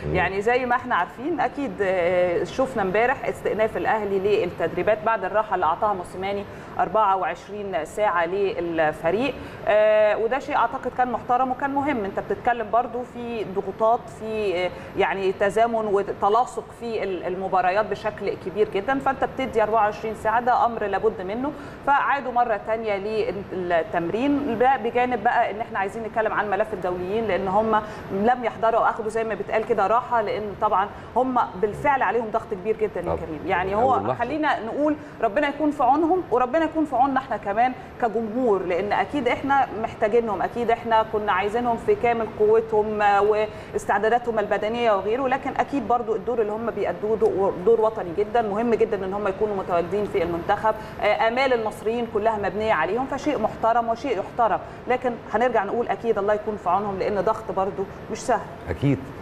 يعني زي ما احنا عارفين اكيد آه، شفنا امبارح استئناف الاهلي للتدريبات بعد الراحه اللي اعطاها موسيماني 24 ساعه للفريق آه، وده شيء اعتقد كان محترم وكان مهم انت بتتكلم برضو في ضغوطات في آه، يعني تزامن وتلاصق في ال- المباريات بشكل كبير جدا فانت بتدي 24 ساعه ده امر لابد منه فعادوا مره ثانيه للتمرين ده بجانب بقى ان احنا عايزين نتكلم عن ملف الدوليين لان هم لم يحضروا واخدوا زي ما بيتقال كده راحه لان طبعا هم بالفعل عليهم ضغط كبير جدا يا طبعاً. كريم يعني من أول هو لحظة. خلينا نقول ربنا يكون في عونهم وربنا يكون في عوننا احنا كمان كجمهور لان اكيد احنا محتاجينهم اكيد احنا كنا عايزينهم في كامل قوتهم آه، واستعداداتهم البدنيه وغيره لكن اكيد برضو الدور اللي هم بيأدوه دو- دور وطني جدا مهم جدا ان هم يكونوا متواجدين في المنتخب آه، امال المصريين كلها مبنيه عليهم فشيء محترم وشيء يحترم لكن هنرجع نقول اكيد الله يكون في عونهم لان ضغط برضو مش سهل اكيد